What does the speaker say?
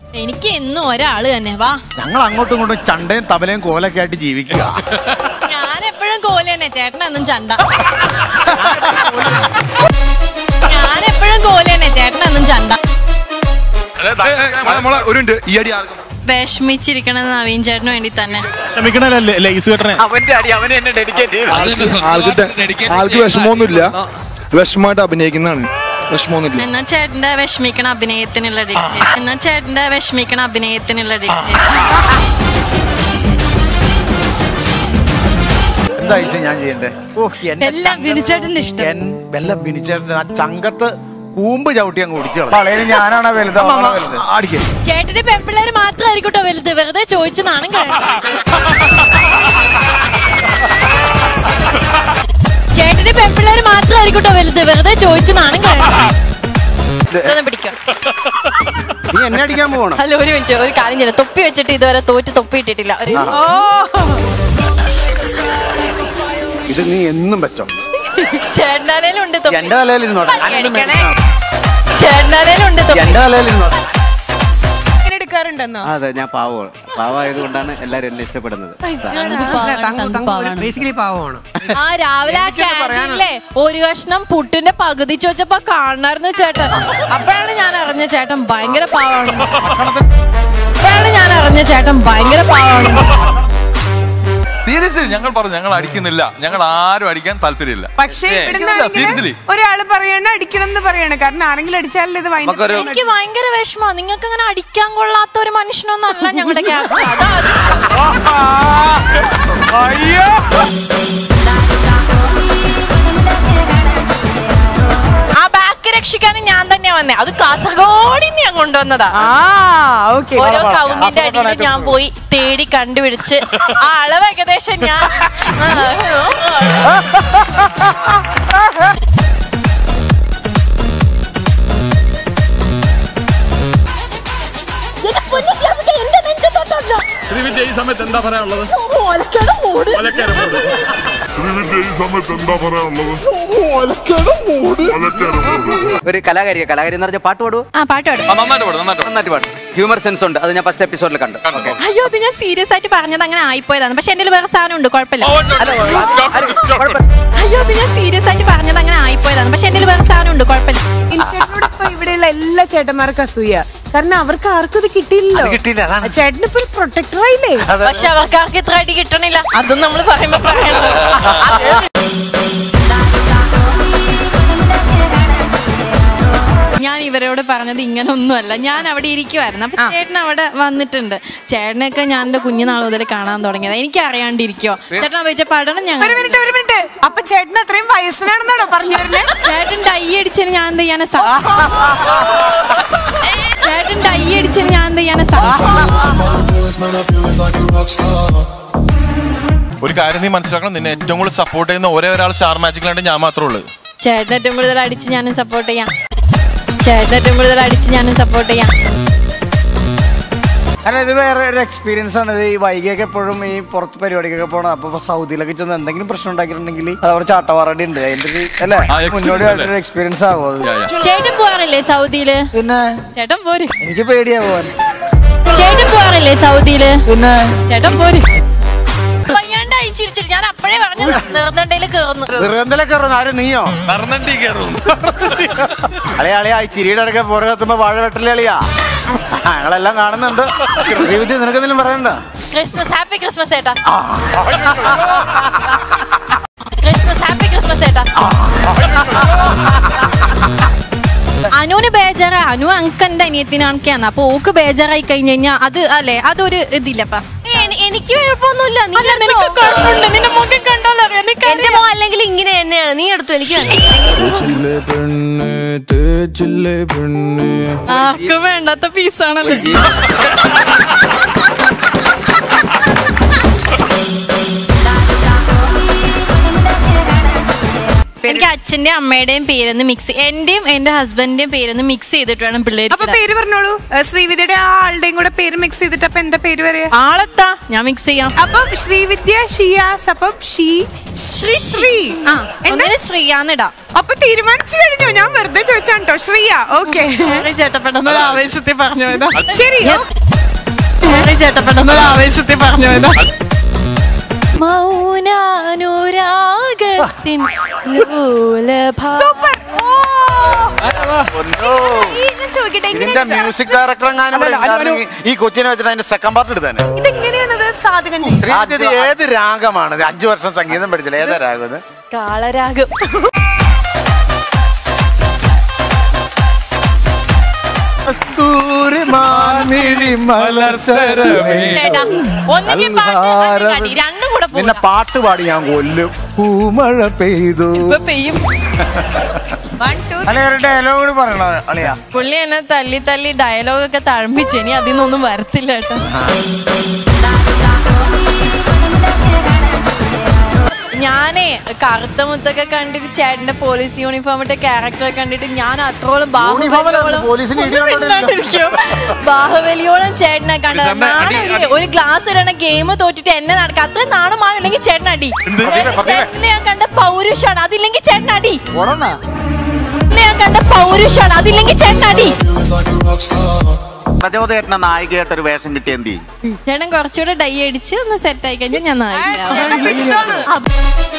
എനിക്ക് എന്നും ഒരാള് തന്നെ വാ ഞങ്ങൾ അങ്ങോട്ടും ഇങ്ങോട്ടും ചണ്ടയും തബലയും കോലൊക്കെ ആയിട്ട് ജീവിക്കുക ഞാൻ എപ്പോഴും കോല തന്നെ ചേട്ടനൊന്നും ചണ്ട ഞാൻ എപ്പോഴും കോല തന്നെ ചേട്ടനൊന്നും ചണ്ട നമ്മളെ ഒരു മിനിറ്റ് ഈ അടി ആർക്കും വിഷമിച്ചിരിക്കണത് നവീൻ ചേട്ടന് വേണ്ടി തന്നെ ക്ഷമിക്കണല്ലേ ലൈസ് കെട്ടണേ അവന്റെ അടി അവനെ എന്നെ ഡെഡിക്കേറ്റ് ചെയ്തു ആൾക്ക് ടെ- ആൾക്ക് വിഷമമൊന്നുമില്ല വിഷമമായിട്ട് അഭിനയിക്കുന്നതാണ് വിഷമമൊന്നുമില്ല എന്നാ ചേട്ടന്റെ വിഷമിക്കണ അഭിനയത്തിനുള്ള ഡെഡിക്കേഷൻ എന്നാ ചേട്ടന്റെ വിഷമിക്കണ അഭിനയത്തിനുള്ള ഡെഡിക്കേഷൻ എന്താ ഈശോ ഞാൻ ചെയ്യണ്ടേ ഓ എന്റെ എല്ലാം ബിനുചേട്ടന്റെ ഇഷ്ടം. എൻ- എല്ലാം ബിനുചേട്ടന്റെ ആ ചങ്കത്ത് കൂമ്പ് ചവിട്ടി അങ്ങ് ഓടിച്ചു പളയന് ഞാനാണ് വലുത് അവനാണ് വലുത് അടിക്കേ ചേട്ടന്റെ പെമ്പിള്ളേര് മാത്രമായിരിക്കട്ടോ വലുത് വെറുതെ ചോദിച്ചു നാണം കഴിയും ചേട്ടന്റെ പെമ്പിള്ളേര് മാത്രമായിരിക്കട്ടോ വലുത് വെറുതെ ചോദിച്ചു നാണം കഴിയും ഇതൊന്ന് പിടിക്കാം നീ എന്നെ അടിക്കാൻ പോകണം അല്ല ഒരു മിനിറ്റ് ഒരു കാര്യം ചെയ്യാം തൊപ്പി വെച്ചിട്ട് ഇതുവരെ തോറ്റ് തൊപ്പി ഇട്ടിട്ടില്ല ഒരു ഇത് നീ എന്നും വെച്ചോ ചേട്ടനാലേലും ഉണ്ട് തൊപ്പി എന്റെ തലയിൽ ഇരുന്നോട്ടെ പനി അടിക്കണേ. ചേട്ടനാലേലും ഉണ്ട് തൊപ്പി എന്റെ തലയിൽ ഇരുന്നോട്ടെ ഇങ്ങനെ എടുക്കാറുണ്ടെന്നോ അതെ ഞാൻ പാവമാണ് പാവമായതുകൊണ്ടാണ് എല്ലാരും എന്നെ ഇഷ്ടപ്പെടുന്നത് ബേസിക്കലി പാവമാണ് ആ രാവിലെ ആ ക്യാൻറ്റീനിലെ ഒരു കഷ്ണം പുട്ടിന്റെ പകുതി ചോദിച്ചപ്പോ കാണാറുന്നു ചേട്ടൻ അപ്പോഴാണ് ഞാൻ അറിഞ്ഞ ചേട്ടൻ ഭയങ്കര പാവാണ് അപ്പോഴാണ് ഞാൻ അറിഞ്ഞ ചേട്ടൻ ഭയങ്കര പാവാണ് സീരിയസ്ലി ഞങ്ങൾ പറഞ്ഞു ഞങ്ങൾ അടിക്കുന്നില്ല ഞങ്ങൾ ആരും അടിക്കാൻ താല്പര്യമില്ല പക്ഷേ സീരിയസ്ലി ഒരാള് പറയണ അടിക്കണം എന്ന് പറയണ കാരണം ആരെങ്കിലും അടിച്ചാലേ ഇത് wind up നമുക്കൊരു- എനിക്ക് ഭയങ്കര വിഷമമാണ് നിങ്ങൾക്ക് അങ്ങനെ അടിക്കാൻ കൊള്ളാത്ത ഒരു മനുഷ്യനൊന്നും അല്ല ഞങ്ങളുടെ ക്യാപ്റ്റൻ അതാ അയ്യോ ആ ബാക്ക് രക്ഷിക്കാനും ഞാൻ തന്നെയാ വന്നേ അത് കാസർഗോഡിന്ന് ഞാൻ കൊണ്ടുവന്നതാ ആ ഓക്കെ ഓരോ കവുങ്ങിന്റെ അടിയിൽ ഞാൻ പോയി തേടി കണ്ടുപിടിച്ച് ആ അളവ് ഏകദേശം ഞാൻ എന്റെ പൊന്നു ശ്യാമിക്ക, എന്റെ നെഞ്ചത്തോട്ടുണ്ടോ? ശ്രീവിദ്യ ഈ സമയത്ത് എന്താ പറയാനുള്ളത് ഓലക്കയുടെ മൂട്. ഒലക്കേരം മൂട്. ഒരു കലാകാരിയ കലാകാരി എന്ന് പറഞ്ഞാൽ പാട്ട് പാടുവോ ആ പാട്ട് പാടും ആ, നന്നായിട്ട് പാടും നന്നായിട്ട് പാടും. നന്നായിട്ട് പാടും ഹ്യൂമർ സെൻസ് ഉണ്ട് അത് ഞാൻ ഫസ്റ്റ് എപ്പിസോഡിൽ കണ്ടു ഓക്കെ അയ്യോ അത് ഞാൻ സീരിയസ് ആയിട്ട് പറഞ്ഞത് അങ്ങനെ ആയിപ്പോയതാണ് പക്ഷെ എന്റെ വേറെ സാധനം ഉണ്ട് കുഴപ്പമില്ല ഓ, ഉണ്ട്, ഉണ്ട്, ഉണ്ട്. Stop, stop. അയ്യോ അത് ഞാൻ സീരിയസ് ആയിട്ട് പറഞ്ഞത് അങ്ങനെ ആയിപ്പോയതാണ് പക്ഷെ എന്റെ വേറെ സാധനം ഉണ്ട് കുഴപ്പമില്ല ചേട്ടനോട് ഇപ്പൊ ഇവിടെയുള്ള എല്ലാ ചേട്ടന്മാർക്കും അസൂയ കാരണം അവർക്ക് ആർക്കും ഇത് കിട്ടിയില്ലല്ലോ അത് കിട്ടിയില്ല, അതാണ്. ചേട്ടൻ ഇപ്പൊ പ്രൊട്ടക്ടർ ആയില്ലേ പക്ഷെ അവർക്ക് ആർക്ക് ഇത്ര അടി കിട്ടണില്ല അതും നമ്മൾ പറയുമ്പോ പറയണത് ഞാൻ ഇവരോട് പറഞ്ഞത് ഇങ്ങനെ ഒന്നുമല്ല ഞാൻ അവിടെ ഇരിക്കുമായിരുന്നു അപ്പൊ ചേട്ടൻ അവിടെ വന്നിട്ടുണ്ട് ചേട്ടനൊക്കെ ഞാൻ എന്റെ കുഞ്ഞുനാൾ മുതൽ കാണാൻ തുടങ്ങിയത് എനിക്ക് അറിയാണ്ടിരിക്കോ ചേട്ടൻ ചോദിച്ച പഠനം ഞങ്ങൾ ഒരു മിനിറ്റ് ഒരു മിനിറ്റ് അപ്പൊ ചേട്ടൻ അത്രയും വയസ്സിനാണെന്നാണോ പറഞ്ഞു വരുന്നത് ചേട്ടൻ ഡൈ അടിച്ചതിന് ഞാൻ എന്ത് ചെയ്യാനാ സ- ചേട്ടൻ ഡൈ അടിച്ചതിന് ഞാൻ എന്ത് ചെയ്യാനാ സ- ഒരു കാര്യം നീ മനസ്സിലാക്കണം നിന്നെ ഏറ്റവും കൂടുതൽ സപ്പോർട്ട് ചെയ്യുന്ന ഒരേ ഒരാൾ സ്റ്റാർ മാജിക്കിലാണ്ട് ഞാൻ മാത്രമേ ഉള്ളൂ ചേട്ടൻ ഏറ്റവും കൂടുതൽ അടിച്ച് ഞാനും സപ്പോർട്ട് ചെയ്യാം ചേട്ടൻ ഏറ്റവും കൂടുതൽ അടിച്ച് ഞാനും സപ്പോർട്ട് ചെയ്യാം കാരണം ഇത് വേറെ ഒരു എക്സ്പീരിയൻസ് ആണ് ഇത് ഈ വൈകിയൊക്കെ എപ്പോഴും ഈ പുറത്ത് പരിപാടിക്കൊക്കെ പോകണം അപ്പൊ ഇപ്പൊ സൗദിയിലൊക്കെ ചെന്ന് എന്തെങ്കിലും പ്രശ്നം ഉണ്ടാക്കിയിട്ടുണ്ടെങ്കിൽ അത് അവിടെ ചാട്ടവാറടി ഉണ്ട് അതിന്റെ ഒരു അല്ലേ ആ, experience മുന്നോടിയായിട്ടൊരു അല്ലേ? എക്സ്പീരിയൻസ് ആവും അത് Yeah, yeah. ചേട്ടൻ പോവാറില്ലേ സൗദിയില് പിന്നെ ചേട്ടൻ പോര് എനിക്ക് പേടിയാ പോവാൻ ചേട്ടൻ പോവാറില്ലേ സൗദിയില് പിന്നെ ചേട്ടൻ പോര് വയ്യാണ്ടായി ചിരിച്ചിട്ട് ഞാൻ അപ്പഴേ പറഞ്ഞു നിർന്നണ്ടയില് കേറുന്നു വെറുതെ കയറുന്ന ആരും നീയോ നറുനണ്ടി കയറും അളിയ അളിയ ഈ ചിരിയുടെ ഇടയ്ക്ക് പുറകെത്തുമ്പോ വാഴ വെട്ടലേ അളിയാ ഞങ്ങളെല്ലാം കാണുന്നുണ്ട് ശ്രീവിദ്യ നിനക്ക് എന്തെങ്കിലും പറയണ്ട ക്രിസ്മസ് ഹാപ്പി ക്രിസ്മസ് ഏട്ടാ ക്രിസ്മസ് ഹാപ്പി ക്രിസ്മസ് ഏട്ടാ അനുവിന് ബേജാറ അനു അങ്കന്റെ അനിയത്തിന് അണക്കാന്ന് അപ്പൊ ഓക്ക് ബേജാറായി കഴിഞ്ഞു കഴിഞ്ഞാ അത് അല്ലെ അതൊരു ഇതില്ലപ്പ എനിക്ക് കുഴപ്പമൊന്നുമില്ല നീ അല്ല എടുത്തോ. നിനക്ക് കുഴപ്പമുണ്ട് നിന്റെ മുഖം കണ്ടോല്ലോ അറിയാം. നിനക്ക് എന്റെ മോ അല്ലെങ്കിൽ ഇങ്ങനെ തന്നെയാണ് നീ എടുത്തു എനിക്ക് വേണ്ട. ആർക്കും വേണ്ടാത്ത പീസാണല്ലോ എനിക്ക് അച്ഛന്റെ അമ്മയുടെയും പേരൊന്ന് മിക്സ് എന്റെയും എന്റെ ഹസ്ബൻഡിന്റെയും പേരൊന്ന് മിക്സ് ചെയ്തിട്ട് വേണം പിള്ളേർ അപ്പൊ പേര് പറഞ്ഞോളൂ ഏ, ശ്രീവിദ്യയുടെ ആ ആളുടെയും കൂടെ പേര് മിക്സ് ചെയ്തിട്ട് അപ്പൊ എന്താ പേര് പറയാ ആളെത്താ ഞാൻ മിക്സ് ചെയ്യാം അപ്പം ശ്രീവിദ്യ ഷിയാസ് അപ്പം ഷീ ശ്രീ ശ്രീ ആ എന്താ ഒന്നിന് ശ്രീയാന്നിടാം അപ്പൊ തീരുമാനിച്ചു കഴിഞ്ഞു ഞാൻ വെറുതെ ചോദിച്ചാണ് കേട്ടോ ശ്രീയ ഓക്കെ ചേട്ടാ പെട്ടെന്ന് ഒരു ആവേശത്തിൽ പറഞ്ഞു പോയതാ ശരി ചേട്ടാ പെട്ടെന്ന് ഒരു ആവേശത്തിൽ പറഞ്ഞു പോയതാ മൗനാനുരാഗത്തിൻ ലോലഭാ സൂപ്പർ ഓ ഒന്നോ. ഈ ഞാൻ ചോദിക്കട്ടെ ഇതിന്റെ എങ്ങനെയാണ് മ്യൂസിക് ഡയറക്ടർ എങ്ങാനും ഇവിടെ ഉണ്ടായിരുന്നെങ്കിൽ ഈ കൊച്ചിനെ വെച്ചിട്ട് അതിന്റെ സെക്കൻഡ് പാർട്ട് എടുത്താനെ ഇതെങ്ങനെയാണത് സാധകം ചെയ്യുന്നത് ശ്രീവിദ്യ ഇത് ഏത് രാഗമാണ് ഇത് അഞ്ചു വർഷം സംഗീതം പഠിച്ചില്ല ഏതാ രാഗം ഇത് കാളരാഗം ചേട്ടാ ഒന്നിക്ക് പാട്ട് അല്ലെങ്കിൽ അടി രണ്ടും കൂടെ നിന്നെ പോകാം പാട്ട് പാടി ഞാൻ കൊല്ലും പൂമഴ പെയ്തു ഇപ്പൊ പെയ്യും അല്ലെ ഒരു ഡയലോഗ് കൂടി പറയണോ അളിയാ പുള്ളി എന്നെ തല്ലി തല്ലി ഡയലോഗ് ഒക്കെ തഴമ്പിച്ച് ഇനി അതിൽ നിന്നൊന്നും വരത്തില്ല കേട്ടോ ഞാനേ കറുത്ത മുത്തൊക്കെ കണ്ടിട്ട് ചേട്ടന്റെ പോലീസ് യൂണിഫോം ഇട്ട ക്യാരക്ടറെ കണ്ടിട്ട് ഞാൻ അത്രോളം യൂണിഫോമിലാണ് ബാഹുബലിയോളം പോലീസിന് ഇടി ഒന്നും കൊണ്ടോണ്ടിരിക്കും. മിണ്ടാണ്ടിരിക്കും. ബാഹുബലിയോളം ചേട്ടനെ കണ്ടത് പോലീസുകാരനെ അടി, നാണമില്ലേ? ഒരു ഗ്ലാസ് ഇടണ ഗെയിം തോറ്റിട്ട് എന്നെ നടക്കുക അത്ര നാണമാണെങ്കിൽ ചേട്ടൻ അടി ചേട്ടനെ ഞാൻ കണ്ട പൗരുഷാണ് അതില്ലെങ്കിൽ ചേട്ടൻ അടി ചേട്ടനെ ഞാൻ കണ്ട പൗരുഷാണ് അതില്ലെങ്കിൽ ചേട്ടൻ അടി പ്രചോദയേട്ടന നായികയായിട്ട് ഒരു വേഷം കിട്ടിയ എന്ത് ചെയ്യും ചേട്ടൻ കുറച്ചുകൂടെ ഡൈ അടിച്ച് ഒന്ന് സെറ്റ് ആയി കഴിഞ്ഞാൽ ഞാൻ നായിക ചേട്ടൻ fit ആണ്.